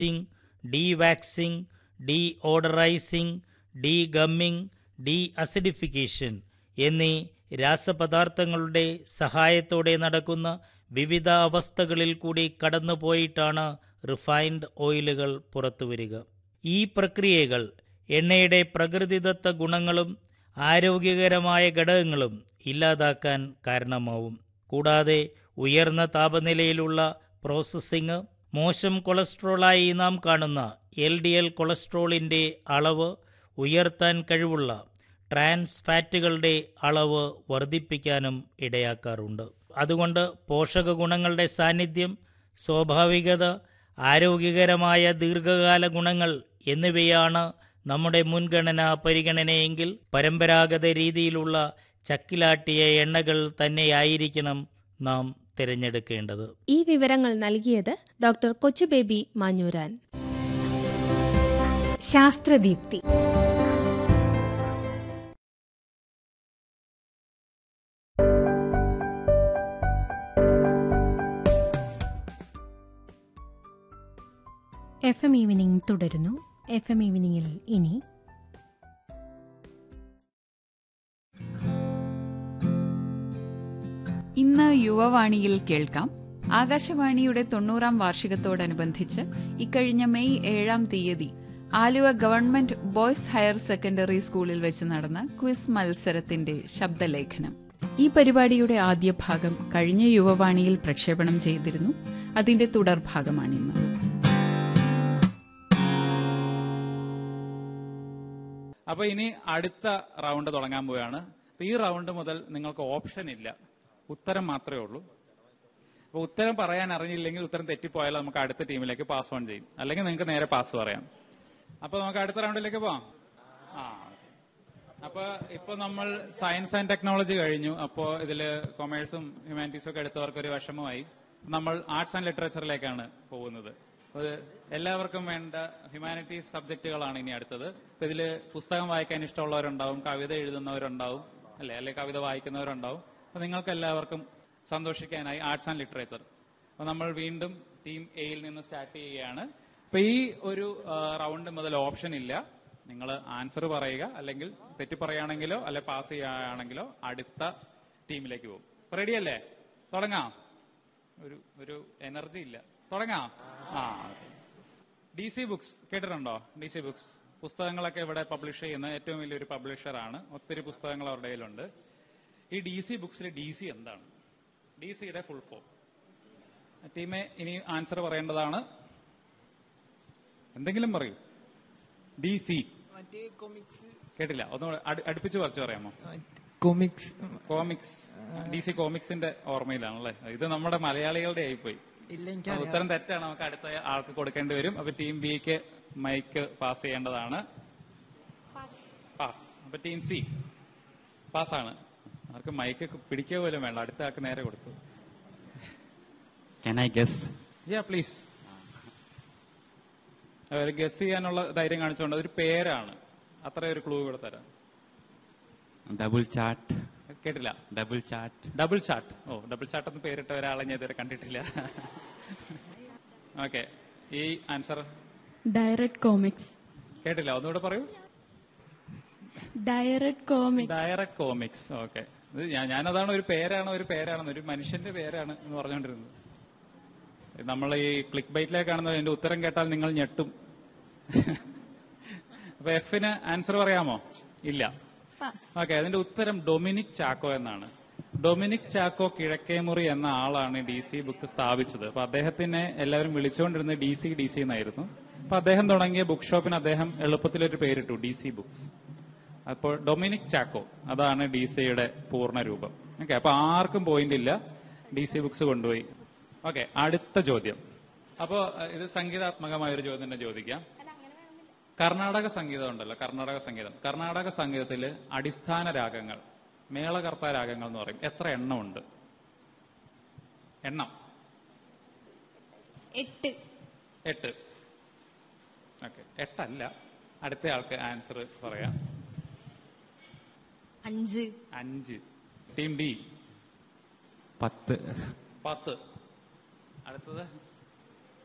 ിംഗ് dewaxing deodorising degumming deacidification എന്നീ രാസപദാർത്ഥങ്ങളുടെ സഹായത്തോടെ നടക്കുന്ന വിവിധ അവസ്ഥകളിൽ കൂടി കടന്നുപോയിട്ടാണ് റിഫൈൻഡ് ഓയിലുകൾ പുറത്തുവരിക ഈ പ്രക്രിയകൾ എണ്ണയുടെ പ്രകൃതിദത്ത ഗുണങ്ങളും ആരോഗ്യകരമായ ഘടകങ്ങളും ഇല്ലാതാക്കാൻ കാരണമാവും കൂടാതെ ഉയർന്ന താപനിലയിലുള്ള പ്രോസസ്സിംഗ് മോശം കൊളസ്ട്രോളായി നാം കാണുന്ന എൽ ഡി എൽ കൊളസ്ട്രോളിൻ്റെ അളവ് ഉയർത്താൻ കഴിവുള്ള ട്രാൻസ് ഫാറ്റുകളുടെ അളവ് വർദ്ധിപ്പിക്കാനും ഇടയാക്കാറുണ്ട് അതുകൊണ്ട് പോഷക ഗുണങ്ങളുടെ സാന്നിധ്യം സ്വാഭാവികത ആരോഗ്യകരമായ ദീർഘകാല ഗുണങ്ങൾ എന്നിവയാണ് നമ്മുടെ മുൻഗണനാ പരിഗണനയെങ്കിൽ പരമ്പരാഗത രീതിയിലുള്ള ചക്കിലാട്ടിയ എണ്ണകൾ തന്നെയായിരിക്കണം നാം തിരഞ്ഞെടുക്കേണ്ടത് ഈ വിവരങ്ങൾ നൽകിയത് doctor Kochubaby Manjooran Sasthradeepthi F M evening തുടരുന്നു എഫ് എം ഈവനിംഗിൽ ഇനി ഇന്ന് യുവവാണിയിൽ കേൾക്കാം ആകാശവാണിയുടെ തൊണ്ണൂറാം വാർഷികത്തോടനുബന്ധിച്ച് ഇക്കഴിഞ്ഞ മെയ് ഏഴാം തീയതി Aluva government boys higher secondary സ്കൂളിൽ വെച്ച് നടന്ന ക്വിസ് മത്സരത്തിന്റെ ശബ്ദലേഖനം ഈ പരിപാടിയുടെ ആദ്യ ഭാഗം കഴിഞ്ഞ യുവവാണിയിൽ പ്രക്ഷേപണം ചെയ്തിരുന്നു അതിന്റെ തുടർഭാഗമാണിന്ന് അപ്പൊ ഇനി അടുത്ത റൗണ്ട് തുടങ്ങാൻ പോവുകയാണ് അപ്പൊ ഈ റൗണ്ട് മുതൽ നിങ്ങൾക്ക് ഓപ്ഷൻ ഇല്ല ഉത്തരം മാത്രമേ ഉള്ളൂ അപ്പൊ ഉത്തരം പറയാൻ അറിഞ്ഞില്ലെങ്കിൽ ഉത്തരം തെറ്റിപ്പോയാൽ നമുക്ക് അടുത്ത ടീമിലേക്ക് പാസ് ഓൺ ചെയ്യും അല്ലെങ്കിൽ നിങ്ങൾക്ക് നേരെ പാസ് പറയാം അപ്പൊ നമുക്ക് അടുത്ത റൗണ്ടിലേക്ക് പോവാം ആ അപ്പൊ ഇപ്പൊ നമ്മൾ സയൻസ് ആൻഡ് ടെക്നോളജി കഴിഞ്ഞു അപ്പോ ഇതില് കൊമേഴ്സും ഹ്യൂമാനിറ്റീസും ഒക്കെ എടുത്തവർക്ക് ഒരു വിഷമമായി നമ്മൾ ആർട്സ് ആൻഡ് ലിറ്ററേച്ചറിലേക്കാണ് പോകുന്നത് അത് എല്ലാവർക്കും വേണ്ട ഹ്യൂമാനിറ്റീസ് സബ്ജക്റ്റുകളാണ് ഇനി അടുത്തത് ഇപ്പൊ ഇതില് പുസ്തകം വായിക്കാൻ ഇഷ്ടമുള്ളവരുണ്ടാവും കവിത എഴുതുന്നവരുണ്ടാവും അല്ലെ അല്ലെ കവിത വായിക്കുന്നവരുണ്ടാവും അപ്പൊ നിങ്ങൾക്ക് എല്ലാവർക്കും സന്തോഷിക്കാനായി ആർട്സ് ആൻഡ് ലിറ്ററേച്ചർ അപ്പൊ നമ്മൾ വീണ്ടും ടീം എയിൽ നിന്ന് സ്റ്റാർട്ട് ചെയ്യുകയാണ് അപ്പൊ ഈ ഒരു റൗണ്ട് മുതൽ ഓപ്ഷൻ ഇല്ല നിങ്ങൾ ആൻസർ പറയുക അല്ലെങ്കിൽ തെറ്റി പറയുകയാണെങ്കിലോ അല്ലെ പാസ് ചെയ്യുകയാണെങ്കിലോ അടുത്ത ടീമിലേക്ക് പോകും റെഡി അല്ലേ തുടങ്ങാം ഒരു ഒരു എനർജി ഇല്ല തുടങ്ങാം ആ ഡി സി ബുക്സ് കേട്ടിട്ടുണ്ടോ ഡി സി ബുക്സ് പുസ്തകങ്ങളൊക്കെ ഇവിടെ പബ്ലിഷ് ചെയ്യുന്ന ഏറ്റവും വലിയൊരു പബ്ലിഷറാണ് ഒത്തിരി പുസ്തകങ്ങൾ അവരുടെ കയ്യിലുണ്ട് ഈ ഡി സി ബുക്സിൽ ഡി സി എന്താണ് ഡി സിയുടെ ഫുൾ ഫോം ടീമെ ഇനി ആൻസർ പറയേണ്ടതാണ് എന്തെങ്കിലും പറയൂ ഡി സി മറ്റേ കൊമിക്സ് കേട്ടില്ല ഒന്ന് അടുപ്പിച്ച് പറിച്ചു പറയാമോ കൊമിക്സ് കോമിക്സ് ഡി സി കോമിക്സിന്റെ ഓർമ്മയിലാണല്ലേ ഇത് നമ്മുടെ മലയാളികളുടെ ആയിപ്പോയി ഇല്ല ആ, എനിക്ക് ഉത്തരം തെറ്റാണ് നമുക്ക് അടുത്ത ആൾക്ക് കൊടുക്കേണ്ടി വരും അപ്പൊ ടീം ബിക്ക് മൈക്ക് പാസ് ചെയ്യേണ്ടതാണ് പാസ് അപ്പൊ ടീം സി പാസ്സാണ് അവർക്ക് മൈക്ക് പിടിക്കുക പോലും വേണ്ട അടുത്ത ആൾക്ക് നേരെ കൊടുത്തു Can I guess? Yeah please അവർ ഗസ് ചെയ്യാനുള്ള ധൈര്യം കാണിച്ചുകൊണ്ട് അതൊരു പേരാണ് അത്ര ഒരു ക്ലൂ കൂടെ തരാം Double chart. കേട്ടില്ല Double chart. ഡബിൾ ചാട്ട് ഓ ഡബിൾ ചാട്ട് എന്ന് പേരിട്ട ഒരാളെ ഞാൻ ഇതുവരെ കണ്ടിട്ടില്ല ഓക്കെ ഈ ആൻസർ ഡയറക്ട് കോമിക്സ് കേട്ടില്ല ഒന്നുകൂടെ പറയൂ direct comics direct comics okay ഞാൻ ഞാനതാണ് ഒരു പേരാണ് ഒരു പേരാണെന്ന് ഒരു മനുഷ്യന്റെ പേരാണ് എന്ന് പറഞ്ഞുകൊണ്ടിരുന്നത് നമ്മൾ ഈ ക്ലിക്ക് ബൈറ്റിലേക്ക് കാണുന്നത് അതിന്റെ ഉത്തരം കേട്ടാൽ നിങ്ങൾ ഞെട്ടും അപ്പൊ എഫിന് ആൻസർ പറയാമോ ഇല്ല ഓക്കെ അതിന്റെ ഉത്തരം ഡൊമിനിക് ചാക്കോ എന്നാണ് ഡൊമിനിക് ചാക്കോ കിഴക്കേമുറി എന്ന ആളാണ് ഡി സി ബുക്സ് സ്ഥാപിച്ചത് അപ്പൊ അദ്ദേഹത്തിനെ എല്ലാവരും വിളിച്ചുകൊണ്ടിരുന്നത് ഡി സി ഡി സി എന്നായിരുന്നു അപ്പൊ അദ്ദേഹം തുടങ്ങിയ ബുക്ക് ഷോപ്പിന് അദ്ദേഹം എളുപ്പത്തിലൊരു പേരിട്ടു ഡി സി ബുക്സ് അപ്പോൾ ഡൊമിനിക് ചാക്കോ അതാണ് ഡി സിയുടെ പൂർണ്ണ രൂപം ഓക്കെ അപ്പൊ ആർക്കും പോയിന്റ് ഇല്ല ഡി സി ബുക്സ് കൊണ്ടുപോയി ഓക്കെ അടുത്ത ചോദ്യം അപ്പോ അഹ് ഇത് സംഗീതാത്മകമായ ഒരു ചോദ്യം തന്നെ ചോദിക്കാം കർണാടക സംഗീതം ഉണ്ടല്ലോ കർണാടക സംഗീതം കർണാടക സംഗീതത്തില് അടിസ്ഥാന രാഗങ്ങൾ മേളകർത്ത രാഗങ്ങൾ എന്ന് പറയും എത്ര എണ്ണം ഉണ്ട് എണ്ണം എട്ട് എട്ട് ഓക്കെ എട്ടല്ല അടുത്ത ആൾക്ക് ആൻസർ പറയാം അഞ്ച് അഞ്ച് ടീം ഡി പത്ത് പത്ത് അടുത്തത്